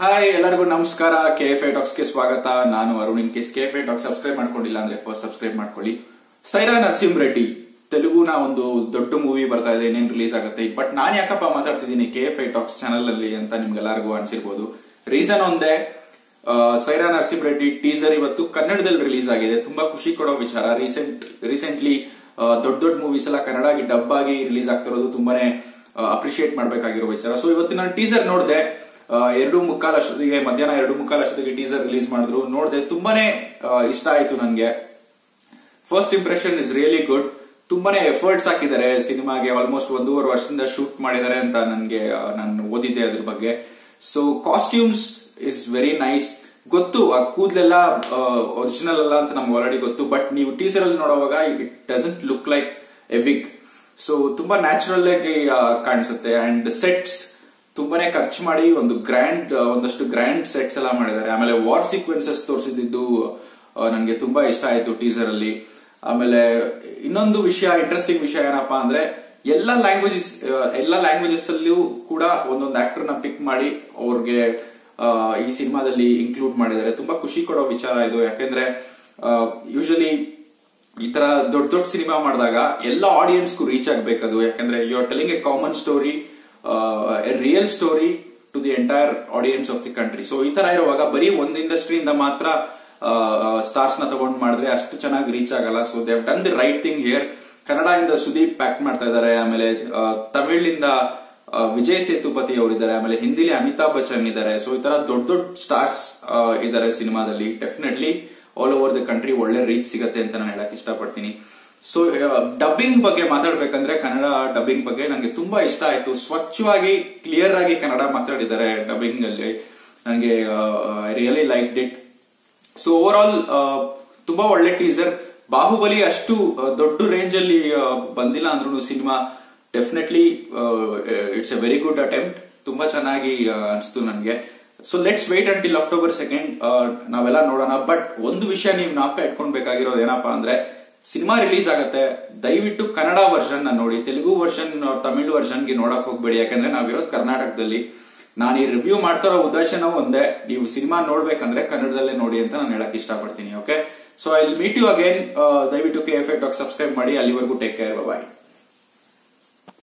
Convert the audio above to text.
hi ಎಲ್ಲರಿಗೂ ನಮಸ್ಕಾರ K F tax ಗೆ ಸ್ವಾಗತ ನಾನು Arun in case K F Talks subscribe ಮಾಡ್ಕೊಂಡಿಲ್ಲ ಅಂದ್ರೆ ಫಸ್ಟ್ ಸಬ್ಸ್ಕ್ರೈಬ್ ಮಾಡ್ಕೊಳ್ಳಿ ಸೈರಾ ನರಸಿಂಹ ರೆಡ್ಡಿ ತೆಲುಗುನ ಒಂದು ದೊಡ್ಡ ಮೂವಿ ಬರ್ತಾ ಇದೆ ಇನ್ನೇನು ರಿಲೀಸ್ ಆಗುತ್ತೆ ಬಟ್ ನಾನ್ ಯಾಕಪ್ಪ ಮಾತಾಡ್ತಿದ್ದೀನಿ K F I Talks channel ಅಲ್ಲಿ ಅಂತ ನಿಮ್ಗೆಲ್ಲರಿಗೂ ಅನ್ಸಿರ್ಬೋದು ರೀಸನ್ ಒಂದೇ ಆ, ಸೈರಾ ನರಸಿಂಹ ರೆಡ್ಡಿ ಟೀಸರ್ ಇವತ್ತು ಕನ್ನಡದಲ್ಲಿ ರಿಲೀಸ್ ಆಗಿದೆ ತುಂಬಾ ಖುಷಿ ಕೊಡೋ ವಿಚಾರ ರೀಸೆಂಟ್ ರೀಸೆಂಟ್ಲಿ ದೊಡ್ಡ ದೊಡ್ಡ ಮೂವೀಸ್ ಎಲ್ಲ ಕನ್ನಡ ಆಗಿ ಡಬ್ ಆಗಿ ರಿಲೀಸ್ ಆಗ್ತಿರೋದು ತುಂಬಾನೇ ಅಪ್ರಿಶಿಯೇಟ್ ಮಾಡ್ಬೇಕಾಗಿರೋ ವಿಚಾರ ಸೊ ಇವತ್ತು ನಾನು ಟೀಸರ್ ನೋಡಿದೆ ಎರಡು ಮುಕ್ಕಾಲ್ ಅಷ್ಟೊತ್ತಿಗೆ ಮಧ್ಯಾಹ್ನ ಎರಡು ಮುಕ್ಕಾಲ್ ಅಷ್ಟೊತ್ತಿಗೆ ಟೀಸರ್ ರಿಲೀಸ್ ಮಾಡಿದ್ರು ನೋಡಿದೆ ತುಂಬಾನೇ ಆ, ಇಷ್ಟ ಆಯ್ತು ನನ್ಗೆ first impression is really good ತುಂಬಾನೇ ಎಫರ್ಟ್ಸ್ ಹಾಕಿದ್ದಾರೆ ಸಿನಿಮಾಗೆ ಆಲ್ಮೋಸ್ಟ್ ಒಂದೂವರೆ ವರ್ಷದಿಂದ ಶೂಟ್ ಮಾಡಿದ್ದಾರೆ ಅಂತ ನನ್ಗೆ ಆ, ನಾನು ಓದಿದ್ದೆ ಅದ್ರ ಬಗ್ಗೆ so costumes is very nice ಗೊತ್ತು ಆ ಕೂದಲೆಲ್ಲ ಒರಿಜಿನಲ್ ಅಲ್ಲ ಅಂತ ನಮ್ಗೆ ಆಲ್ರೆಡಿ ಗೊತ್ತು ಬಟ್ ನೀವು ಟೀಸರ್ ಅಲ್ಲಿ ನೋಡುವಾಗ it doesn't look like a wig so ತುಂಬಾ ನ್ಯಾಚುರಲ್ ಆಗಿ ಆ, ಕಾಣಿಸುತ್ತೆ ಅಂಡ್ ಸೆಟ್ಸ್ ತುಂಬಾನೇ ಖರ್ಚು ಮಾಡಿ ಒಂದು ಗ್ರ್ಯಾಂಡ್ ಒಂದಷ್ಟು ಗ್ರ್ಯಾಂಡ್ ಸೆಟ್ಸ್ ಎಲ್ಲ ಮಾಡಿದ್ದಾರೆ ಆಮೇಲೆ ವಾರ್ ಸೀಕ್ವೆನ್ಸಸ್ ತೋರಿಸಿದ್ದು ನನಗೆ ತುಂಬಾ ಇಷ್ಟ ಆಯ್ತು ಟೀಸರ್ ಅಲ್ಲಿ ಆಮೇಲೆ ಇನ್ನೊಂದು ವಿಷಯ ಇಂಟ್ರೆಸ್ಟಿಂಗ್ ವಿಷಯ ಏನಪ್ಪಾ ಅಂದ್ರೆ ಎಲ್ಲ ಲ್ಯಾಂಗ್ವೇಜಸ್ ಎಲ್ಲ ಲ್ಯಾಂಗ್ವೇಜಸ್ ಅಲ್ಲಿಯೂ ಕೂಡ ಒಂದೊಂದು ಆಕ್ಟರ್ ನ ಪಿಕ್ ಮಾಡಿ ಅವ್ರಿಗೆ ಆ, ಈ ಸಿನಿಮಾದಲ್ಲಿ ಇನ್ಕ್ಲೂಡ್ ಮಾಡಿದ್ದಾರೆ ತುಂಬಾ ಖುಷಿ ಕೊಡೋ ವಿಚಾರ ಇದು ಯಾಕೆಂದ್ರೆ ಯೂಶಲಿ ಈ ತರ ದೊಡ್ಡ ದೊಡ್ಡ ಸಿನಿಮಾ ಮಾಡಿದಾಗ ಎಲ್ಲ ಆಡಿಯನ್ಸ್ಗೂ ರೀಚ್ ಆಗ್ಬೇಕದು ಯಾಕಂದ್ರೆ you are telling a common story a real story to the entire audience of the country so ಈ ತರ ಇರುವಾಗ ಬರೀ ಒಂದು ಇಂಡಸ್ಟ್ರಿಯಿಂದ ಮಾತ್ರ ಸ್ಟಾರ್ಸ್ ನ ತಗೊಂಡ್ ಮಾಡಿದ್ರೆ ಅಷ್ಟು ಚೆನ್ನಾಗಿ ರೀಚ್ ಆಗಲ್ಲ so they've done the right thing here ಕನ್ನಡದಿಂದ ಸುದೀಪ್ ಪ್ಯಾಕ್ ಮಾಡ್ತಾ ಇದ್ದಾರೆ ಆಮೇಲೆ ತಮಿಳಿಂದ ವಿಜಯ್ ಸೇತುಪತಿ ಅವರಿದ್ದಾರೆ ಆಮೇಲೆ ಹಿಂದಿಲಿ ಅಮಿತಾಬ್ ಬಚ್ಚನ್ ಇದ್ದಾರೆ ಸೊ ಈ ತರ ದೊಡ್ಡ ದೊಡ್ಡ ಸ್ಟಾರ್ಸ್ ಇದ್ದಾರೆ ಸಿನಿಮಾದಲ್ಲಿ definitely all over the country ಒಳ್ಳೆ ರೀಚ್ ಸಿಗತ್ತೆ ಅಂತ ನಾನು ಹೇಳಕ್ ಇಷ್ಟಪಡ್ತೀನಿ ಸೊ ಡಬ್ಬಿಂಗ್ ಬಗ್ಗೆ ಮಾತಾಡ್ಬೇಕಂದ್ರೆ ಕನ್ನಡ ಡಬ್ಬಿಂಗ್ ಬಗ್ಗೆ ನನಗೆ ತುಂಬಾ ಇಷ್ಟ ಆಯ್ತು ಸ್ವಚ್ಛವಾಗಿ ಕ್ಲಿಯರ್ ಆಗಿ ಕನ್ನಡ ಮಾತಾಡಿದ್ದಾರೆ ಡಬ್ಬಿಂಗ್ ಅಲ್ಲಿ ನನಗೆ really like it so overall ತುಂಬಾ ಒಳ್ಳೆ ಟೀಸರ್ ಬಾಹುಬಲಿ ಅಷ್ಟು ಆ, ದೊಡ್ಡ ರೇಂಜ್ ಅಲ್ಲಿ ಆ, ಬಂದಿಲ್ಲ ಅಂದ್ರೂ cinema definitely it's a very good attempt ತುಂಬಾ ಚೆನ್ನಾಗಿ ಆ, ಅನ್ಸ್ತು ನನಗೆ so let's wait until October second ನಾವೆಲ್ಲ ನೋಡೋಣ ಬಟ್ ಒಂದು ವಿಷಯ ನೀವು ನಾಪ ಇಟ್ಕೊಳ್ಬೇಕಾಗಿರೋದು ಏನಪ್ಪಾ ಅಂದ್ರೆ ಸಿನಿಮಾ ರಿಲೀಸ್ ಆಗತ್ತೆ ದಯವಿಟ್ಟು ಕನ್ನಡ ವರ್ಷನ್ ನೋಡಿ ತೆಲುಗು ವರ್ಷನ್ ತಮಿಳು ವರ್ಷನ್ಗೆ ನೋಡಕ್ ಹೋಗ್ಬೇಡಿ ಯಾಕಂದ್ರೆ ನಾವಿರೋದು ಕರ್ನಾಟಕದಲ್ಲಿ ನಾನು ಈ ರಿವ್ಯೂ ಮಾಡ್ತಾ ಇರೋ ಉದ್ದೇಶನೂ ಒಂದೇ ನೀವು ಸಿನಿಮಾ ನೋಡ್ಬೇಕಂದ್ರೆ ಕನ್ನಡದಲ್ಲೇ ನೋಡಿ ಅಂತ ನಾನು ಹೇಳಕ್ ಇಷ್ಟಪಡ್ತೀನಿ okay so I meet you again ದಯವಿಟ್ಟು ಕೆ ಎಫ್ ಟಾಕ್ ಸಬ್ಸ್ಕ್ರೈಬ್ ಮಾಡಿ ಅಲ್ಲಿವರೆಗೂ ಟೇಕ್ ಕೇರ್ ಬಾಯ್